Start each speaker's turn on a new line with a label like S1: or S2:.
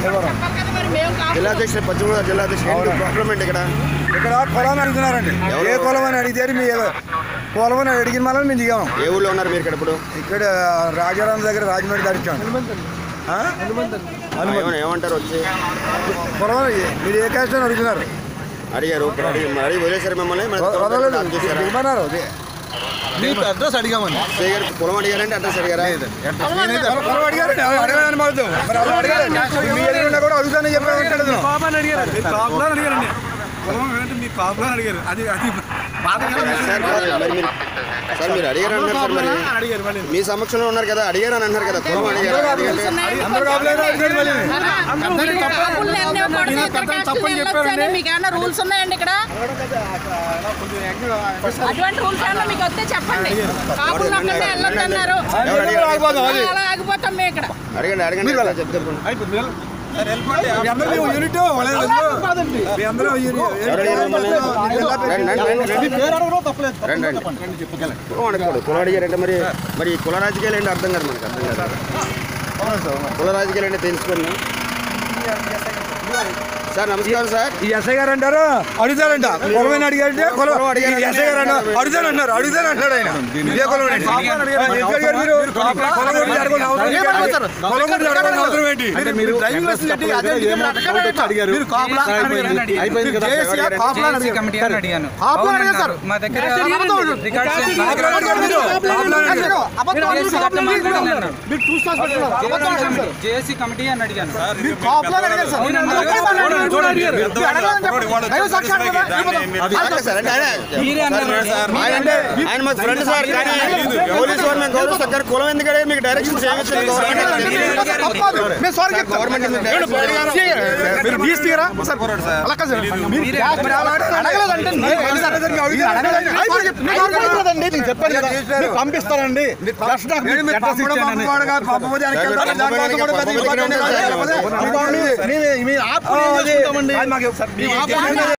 S1: జిల్లా అధ్యక్షుడు పశ్చిమ గోదావరి జిల్లా అధ్యక్షుడు ప్రాబ్లం ఏంటి ఇక్కడ
S2: ఇక్కడ కులం అడుగుతున్నారండి
S1: ఎవరు?
S2: ఏ కులం అని అడిగితే మీ కులం అని అడిగిన మళ్ళీ మేము దిగాము
S1: ఏ ఊళ్ళో ఉన్నారు మీరు ఇక్కడ ఇప్పుడు
S2: ఇక్కడ రాజారాం దగ్గర రాజమండ్రి దాడిచ్చాం ఆ?
S1: ఏమన్నా ఏమంటారు వచ్చి
S2: కులం అని మీరు ఏ కాస్ట్ అని అడుగుతున్నారు
S1: అడిగారు ఇప్పుడు అడిగి మరి అడిగి వదిలేశారు మిమ్మల్ని మరి
S2: వదలలేదు
S1: ఆఫ్ చేశారా?
S2: దిగమన్నారు అదే
S3: అడ్రస్ అడిగామండి
S1: సే గారు పొలం అడిగారంటే అడ్రస్ అడిగారా
S2: కులం అడిగారు అడగలని మాకు మరి అలా అడగాలి మీ ఎదురుండా కూడా అడుగుతానని చెప్పామంటాడు అతను.
S3: కాపులని అడిగారండి పొలం ఏంటి మీ కాపులని అడిగారు అది అది బాధగా
S1: సార్ కాదు, మరి మీరు సార్ మీరు అడిగారు అంటున్నారు సార్ మరి
S3: అడిగారు మళ్ళీ
S1: మీ సమక్షంలో ఉన్నారు కదా అడిగారు అని అంటున్నారు కదా పొలం అడిగారు అడిగారు
S2: అందరూ కాపులేనా అడిగాడు మళ్ళీ
S4: మీకు ఏమైనా రూల్స్ ఉన్నాయండి ఇక్కడ అటువంటి రూల్స్ ఏమన్నా మీకు వస్తే చెప్పండి కాపులు ఒక్కటే వెళ్ళొద్దన్నారు
S1: ఎవరు అడిగారు
S4: అలా ఆగిపోతాం మేము ఇక్కడ
S1: అడగండి అడగండి సార్ చెప్తారు
S2: మీ అందరూ మీ యూనిట్ వాళ్ళే వద్దు. మీ అందరూ యూనిట్
S1: ఎవరు అడిగారు మిమ్మల్ని రండి రండి రండి రండి
S3: పేరు అడగడం తప్పలేదు
S1: రండి రండి కులం అడగకూడదు కులం అడిగారంటే మరి మరి ఈ కుల రాజకీయాలు ఏంటి అర్థం కాదు మనకు అర్థం కాదు కుల రాజకీయాలు ఏంటి తెలుసుకోండి సార్ నమస్కారం సార్
S2: ఈ ఎస్ఐ గారు అంటారు అడుగుతారంట కులమైన అడిగారంటే కులం
S1: కులం అడిగారు.
S2: ఈ ఎస్ఐ గారు అంటారు అడుగుతానంటారు అడుగుతాను అంటాడు ఆయన ఇదే కులం ఏంటి? ఆ, ఎందుకు అడిగారు మీరు? కులం గురించి అడగకుండా అవసరం ఏంటి? కులం గురించి అడగకుండా అవసరం ఏంటి
S3: మీరు డ్రైవింగ్ లైసెన్స్ పెట్టి అదే అడిగారు మీరు కాపులా అని అడిగారు.
S1: అయిపోయింది కదా
S3: జేఏసీఆ కాపులా అని అడిగారు.
S5: కమిటీ అని అడిగాను
S3: కాపులా అని అడిగారు సార్.
S5: మా దగ్గర
S3: అబద్ధం.
S5: రికార్డ్స్ ఏం
S2: కాపులా అని అడిగారు మీరు. కాపులా అని అడిగారు.
S3: అబద్ధం అని
S5: జేఏసీ
S3: కాపులా అని అడిగారు.
S5: అన్నాడు.
S3: మీరు టూ స్టార్స్ పెట్టుకున్నారు. అబద్ధం అని అడిగారు సార్.
S5: జేఏసీ కమిటీ అని అడిగాను
S3: మీరు కాపులా అని అడిగారు సార్.
S5: అవునండి.
S3: అబద్ధం అని అడిగారు. మీరు అడగదని చెప్పండి. దైవ సాక్షాలు కదా.
S1: అదే సార్ అంటే ఆయన
S5: మీరే అన్నారు
S1: ఆయన అంటే ఆయన మా ఫ్రెండ్ సార్ కానీ పోలీసు వారు మేము గౌరవిస్తాం కానీ కులం ఎందుకు అడిగి మీకు డైరెక్షన్ చేయవచ్చు
S3: తప్పదు. మేము సారీ చెప్తాం.
S1: గవర్నమెంట్ మీకు డైరెక్షన్ చేయదు.
S3: మీరు బీస్ తీయరా సార్ అలా కాదు సార్. మీరు అడగలేదంటే నేను కాదు సార్. మీరు అడగలేదంటే అయిపోయి చెప్పు. మీకు అడగలేదండి. నేను చెప్పాను కదా. మీరు పంపిస్తారండి ఫస్ట్ నాకు
S2: ఏంటి మీరు
S3: అడ్రస్
S2: పంపడం
S3: ఇచ్చానని.
S2: పంపవాడు కాదు, పంపకపోతే వెనక్కి వెళ్తారు. దానికోసం కూడా పెద్ద ఇబ్బంది ఉండదు.
S3: మీ- మీ ఆపు చేసుకుంటామండి
S2: అది మాకు